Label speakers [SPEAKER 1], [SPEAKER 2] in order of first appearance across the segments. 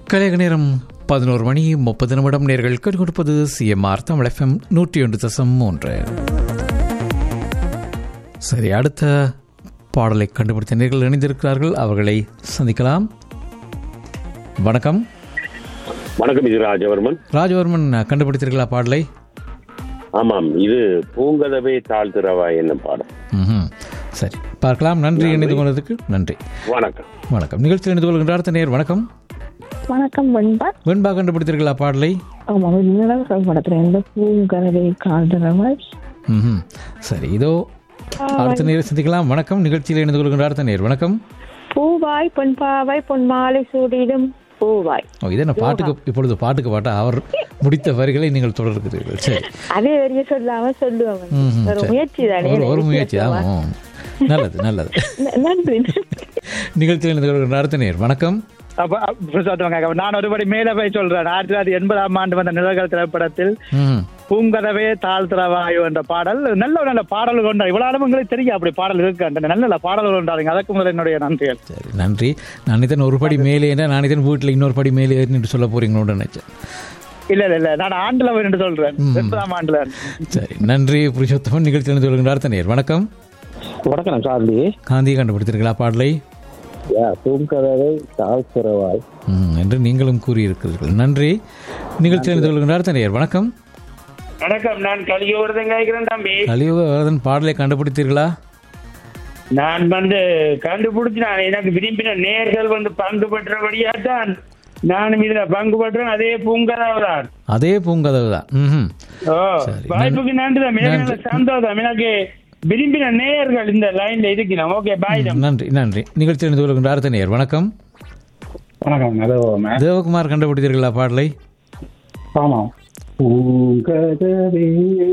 [SPEAKER 1] கலையக நேரம் பதினோரு மணி முப்பது நிமிடம் நேர்கள் கொடுப்பது சிஎம்ஆர் தமிழ் எஃப்எம் நூற்றி ஒன்று தசம் மூன்று சரி அடுத்த பாடலை கண்டுபிடித்த நேர்கள் இணைந்திருக்கிறார்கள் அவர்களை சந்திக்கலாம் வணக்கம்
[SPEAKER 2] வணக்கம் இது ராஜவர்மன்
[SPEAKER 1] ராஜவர்மன் கண்டுபிடித்தீர்களா பாடலை
[SPEAKER 2] ஆமாம் இது பூங்கதவே தாழ்த்திரவா என்ன பாடம்
[SPEAKER 1] ம்ஹும். சரி பார்க்கலாம் நன்றி இணைந்து கொண்டதுக்கு நன்றி
[SPEAKER 2] வணக்கம்
[SPEAKER 1] வணக்கம் நிகழ்ச்சியில் இணைந்து கொள்கின்ற அடுத்த நேர் வணக்கம்
[SPEAKER 3] வணக்கம் வெண்பா
[SPEAKER 1] வெண்பா கண்டுபிடித்தீர்களா பாடலை
[SPEAKER 3] ஆமா நீங்களும் சொல்ல இந்த பூங்கரவை காதலவர்
[SPEAKER 1] ம்ஹும். சரி இதோ அடுத்த நேர் சந்திக்கலாம் வணக்கம் நிகழ்ச்சியில் இணைந்து கொள்கின்ற அடுத்த நேர் வணக்கம்
[SPEAKER 3] பூவாய் பொன்பாவாய் பொன்மாலை சூடிடும் பூவாய்
[SPEAKER 1] ஓ இது என்ன பாட்டுக்கு இப்பொழுது பாட்டுக்கு பாட்டா அவர் முடித்த வரிகளை நீங்கள் தொடர்கிறீர்கள் சரி
[SPEAKER 3] அதே வரைய சொல்லாம சொல்லுவாங்க
[SPEAKER 1] ம்ஹும்.
[SPEAKER 3] ஒரு
[SPEAKER 1] சரி.
[SPEAKER 3] முயற்சி தானே
[SPEAKER 1] ஒரு ஒரு முயற்சி ஆமாம் நல்லது நல்லது
[SPEAKER 3] ந- நன்றி
[SPEAKER 1] நிகழ்ச்சியில் இணைந்து கொள்கின்ற அடுத்த நேர் வணக்கம்
[SPEAKER 4] அப்ப அப்ப சொல்லுவாங்க. நான் ஒருபடி மேல போய் சொல்றேன் ஆயிரத்தி தொள்ளாயிரத்தி எண்பதாம் ஆண்டு வந்த நிழல்கள் திரைப்படத்தில்
[SPEAKER 1] ம்
[SPEAKER 4] பூங்கதவே தாழ்த்திரவாயு என்ற பாடல் நல்ல ஒரு நல்ல பாடல் கொண்ட இவ்வளவு நாளும் உங்களுக்கு தெரியும் அப்படி பாடல் இருக்கு அந்த நல்ல நல்ல பாடல் கொண்டாருங்க அதற்கு முதல்ல என்னுடைய நன்றிகள்
[SPEAKER 1] சரி நன்றி நான் இதன் ஒரு படி மேலே நான் இதன் வீட்டில் இன்னொரு படி மேலே ஏறின்னு சொல்ல போறீங்களோன்னு நினைச்சேன்
[SPEAKER 4] இல்ல இல்ல இல்ல நான் ஆண்டுல என்று சொல்றேன் எண்பதாம் ஆண்டுல
[SPEAKER 1] சரி நன்றி புருஷோத்தமன் நிகழ்ச்சியில் இணைந்து கொள்கின்ற அடுத்த நேர் வணக்கம்
[SPEAKER 5] வணக்கம் சார்லி
[SPEAKER 1] காந்தியை கண்டுபிடித்தீர்களா பாடலை
[SPEAKER 5] பூங்கதவை தாழ்த்திரவாய்
[SPEAKER 1] ம், என்று நீங்களும் கூறியிருக்கிறீர்கள் நன்றி நிகழ்ச்சியில் இணைந்து கொள்கின்ற அடுத்த நேர் வணக்கம்
[SPEAKER 6] வணக்கம் நான் கலியோர்தன் கேட்கிறேன் தம்பி
[SPEAKER 1] கலியுக வரதன் பாடலை கண்டுபிடித்தீர்களா
[SPEAKER 6] நான் வந்து கண்டுபிடிச்சு நான் எனக்கு விரும்பின நேர்கள் வந்து பங்கு பெற்றபடியா தான் நானும் இதுல பங்கு பெற்றேன் அதே பூங்கதாவு தான்
[SPEAKER 1] அதே பூங்கதவு தான் ம்ஹும்.
[SPEAKER 6] ஓ
[SPEAKER 1] சரி,
[SPEAKER 6] வாய்ப்புக்கு நன்றி தம்பி எனக்கு
[SPEAKER 1] நன்றி.
[SPEAKER 6] நல்ல சந்தோஷம் எனக்கு விரும்பின நேயர்கள் இந்த லைன்ல இருக்கணும் ஓகே பாய் தம்பி
[SPEAKER 1] நன்றி நன்றி நிகழ்ச்சியில் இணைந்து கொள்கின்ற அடுத்த நேர் வணக்கம்
[SPEAKER 4] வணக்கம் அதோ
[SPEAKER 1] தேவகுமார் கண்டுபிடித்தீர்களா பாடலை
[SPEAKER 5] ஆமாம் பூங்கதவே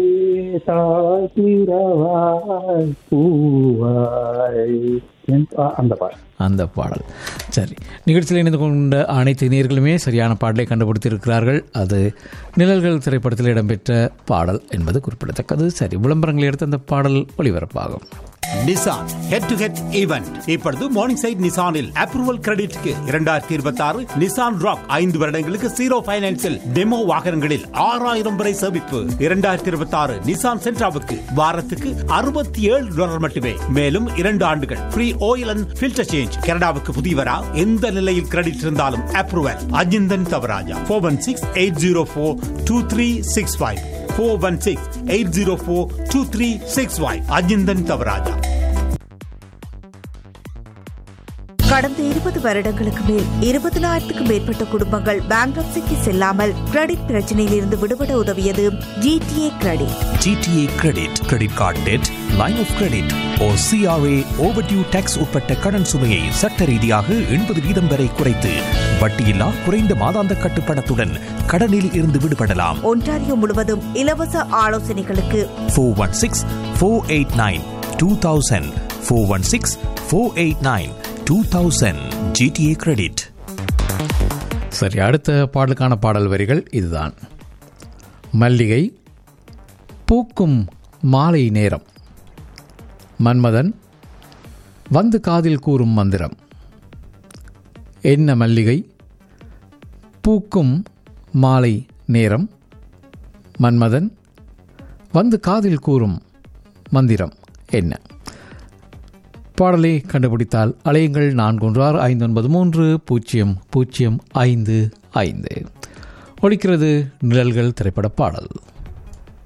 [SPEAKER 5] தாழ்த்திரவாய் பூவாய் என்- ஆ, அந்த பாடல்
[SPEAKER 1] அந்த பாடல் சரி நிகழ்ச்சியில் இணைந்து கொண்ட அனைத்து நேர்களுமே சரியான பாடலை கண்டுபிடித்திருக்கிறார்கள் அது நிழல்கள் திரைப்படத்தில் இடம்பெற்ற பாடல் என்பது குறிப்பிடத்தக்கது சரி விளம்பரங்களை எடுத்து அந்த பாடல் ஒளிபரப்பாகும்
[SPEAKER 7] Nissan head to head event இப்பொழுது மார்னிங் சைட் நிசானில் அப்ரூவல் கிரெடிட்க்கு இரண்டாயிரத்தி இருபத்தி ஆறு நிசான் ராக் ஐந்து வருடங்களுக்கு ஜீரோ பைனான்சில் டெமோ வாகனங்களில் ஆறாயிரம் வரை சேமிப்பு இரண்டாயிரத்தி இருபத்தி ஆறு நிசான் சென்ட்ராவுக்கு வாரத்துக்கு அறுபத்தி ஏழு டாலர் மட்டுமே மேலும் இரண்டு ஆண்டுகள் free oil and filter change கனடாவுக்கு புதியவரா எந்த நிலையில் கிரெடிட் இருந்தாலும் approval Ajinthan Thavaraja four one six eight zero four two three six five four one six eight zero four two three six five Ajinthan Thavaraja
[SPEAKER 8] கடந்த இருபது வருடங்களுக்கு மேல் இருபதனாயிரத்துக்கும் மேற்பட்ட குடும்பங்கள் பேங்க்ரப்சிக்கு செல்லாமல் கிரெடிட் பிரச்சனையில் இருந்து விடுபட உதவியது GTA credit
[SPEAKER 9] GTA credit credit card debt line of credit ஓ சிஆர்ஏ ஓவர்டியூ டேக்ஸ் உட்பட்ட கடன் சுமையை சட்ட ரீதியாக எண்பது வீதம் வரை குறைத்து வட்டியில்லா குறைந்த மாதாந்த கட்டுப்பணத்துடன் கடனில் இருந்து விடுபடலாம்
[SPEAKER 8] ஒன்டாரியோ முழுவதும் இலவச ஆலோசனைகளுக்கு
[SPEAKER 9] four one six four eight nine two thousand four one six four eight nine two thousand GTA credit
[SPEAKER 1] சரி அடுத்த பாடலுக்கான பாடல் வரிகள் இதுதான் மல்லிகை பூக்கும் மாலை நேரம் மன்மதன் வந்து காதில் கூறும் மந்திரம் என்ன மல்லிகை பூக்கும் மாலை நேரம் மன்மதன் வந்து காதில் கூறும் மந்திரம் என்ன பாடலை கண்டுபிடித்தால் அலையுங்கள் நான்கு ஒன்று ஆறு ஐந்து ஒன்பது மூன்று பூஜ்ஜியம் பூஜ்ஜியம் ஐந்து ஐந்து ஒலிக்கிறது நிழல்கள் திரைப்பட பாடல்